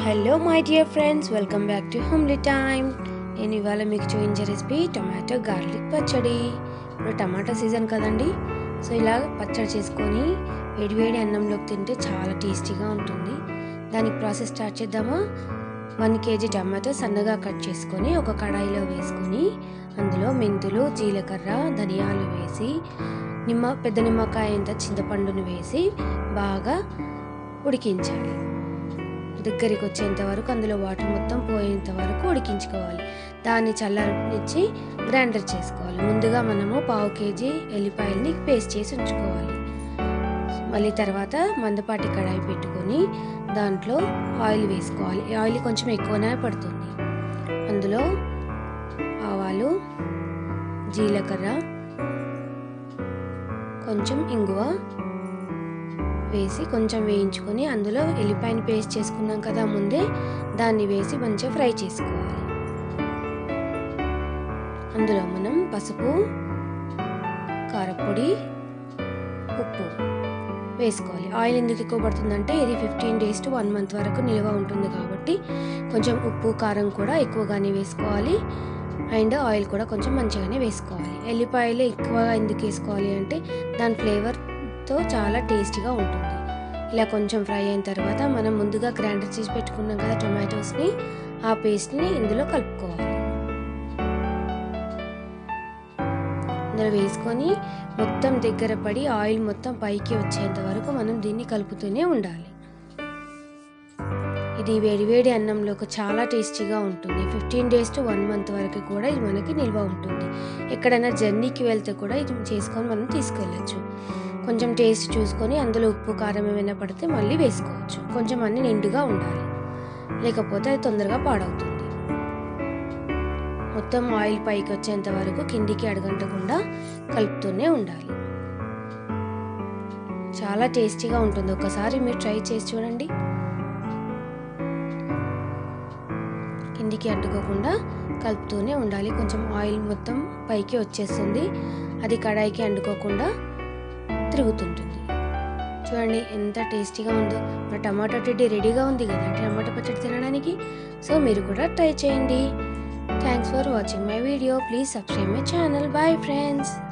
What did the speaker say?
hello my dear friends welcome back to homely time నేను ఇవాళ మీకు చూపించే రెసిపీ టొమాటో గార్లిక్ పచ్చడి ఇప్పుడు టమాటో సీజన్ కదండి సో ఇలా పచ్చడి చేసుకొని వేడివేడి అన్నంలోకి తింటే చాలా టేస్టీగా ఉంటుంది దానికి ప్రాసెస్ స్టార్ట్ చేద్దామా వన్ కేజీ టమాటో సన్నగా కట్ చేసుకొని ఒక కడాయిలో వేసుకొని అందులో మెంతులు జీలకర్ర ధనియాలు వేసి నిమ్మ పెద్ద నిమ్మకాయ ఎంత చింతపండును వేసి బాగా ఉడికించాలి దగ్గరికి వచ్చేంత వరకు అందులో వాటర్ మొత్తం పోయేంత వరకు ఉడికించుకోవాలి దాన్ని చల్లారనిచ్చి గ్రైండర్ చేసుకోవాలి ముందుగా మనము పావు కేజీ ఎల్లిపాయల్ని పేస్ట్ చేసి ఉంచుకోవాలి మళ్ళీ తర్వాత మందపాటి కడాయి పెట్టుకొని దాంట్లో ఆయిల్ వేసుకోవాలి ఈ ఆయిల్ కొంచెం ఎక్కువనే పడుతుంది అందులో ఆవాలు జీలకర్ర కొంచెం ఇంగువ వేసి కొంచెం వేయించుకొని అందులో ఎల్లిపాయని పేస్ట్ చేసుకున్నాం కదా ముందే దాన్ని వేసి మంచిగా ఫ్రై చేసుకోవాలి అందులో మనం పసుపు కారపొడి ఉప్పు వేసుకోవాలి ఆయిల్ ఎందుకు ఎక్కువ పడుతుందంటే ఇది fifteen days to one month వరకు నిల్వ ఉంటుంది కాబట్టి కొంచెం ఉప్పు కారం కూడా ఎక్కువగానే వేసుకోవాలి అండ్ ఆయిల్ కూడా కొంచెం మంచిగానే వేసుకోవాలి ఎల్లిపాయలు ఎక్కువగా ఎందుకు వేసుకోవాలి అంటే దాని ఫ్లేవర్తో చాలా టేస్టీగా ఉంటుంది ఇలా కొంచెం ఫ్రై అయిన తర్వాత మనం ముందుగా గ్రైండర్ చేసి పెట్టుకున్నాం కదా టొమాటోస్ని ఆ పేస్ట్ని ఇందులో కలుపుకోవాలి ఇందులో వేసుకొని మొత్తం దగ్గర పడి ఆయిల్ మొత్తం పైకి వచ్చేంత వరకు మనం దీన్ని కలుపుతూనే ఉండాలి ఇది వేడివేడి అన్నంలోకి చాలా టేస్టీగా ఉంటుంది fifteen days to one month వరకు కూడా ఇది మనకి నిల్వ ఉంటుంది ఎక్కడైనా జర్నీకి వెళ్తే కూడా ఇది చేసుకొని మనం తీసుకెళ్ళచ్చు కొంచెం టేస్ట్ చూసుకొని అందులో ఉప్పు కారం ఏమైనా పడితే మళ్ళీ వేసుకోవచ్చు కొంచెం అన్ని నిండుగా ఉండాలి లేకపోతే అది తొందరగా పాడవుతుంది మొత్తం ఆయిల్ పైకి వచ్చేంత వరకు కిందికి అడగంటకుండా కలుపుతూనే ఉండాలి చాలా టేస్టీగా ఉంటుంది ఒకసారి మీరు ట్రై చేసి చూడండి కిందికి అంటుకోకుండా కలుపుతూనే ఉండాలి కొంచెం ఆయిల్ మొత్తం పైకి వచ్చేస్తుంది అది కడాయికి అంటుకోకుండా తిరుగుతుంటుంది చూడండి ఎంత టేస్టీగా ఉందో మన టమాటో టెడ్డీ రెడీగా ఉంది కదా టమాటో పచ్చడి తినడానికి సో మీరు కూడా ట్రై చేయండి thanks for watching my video please subscribe my channel bye friends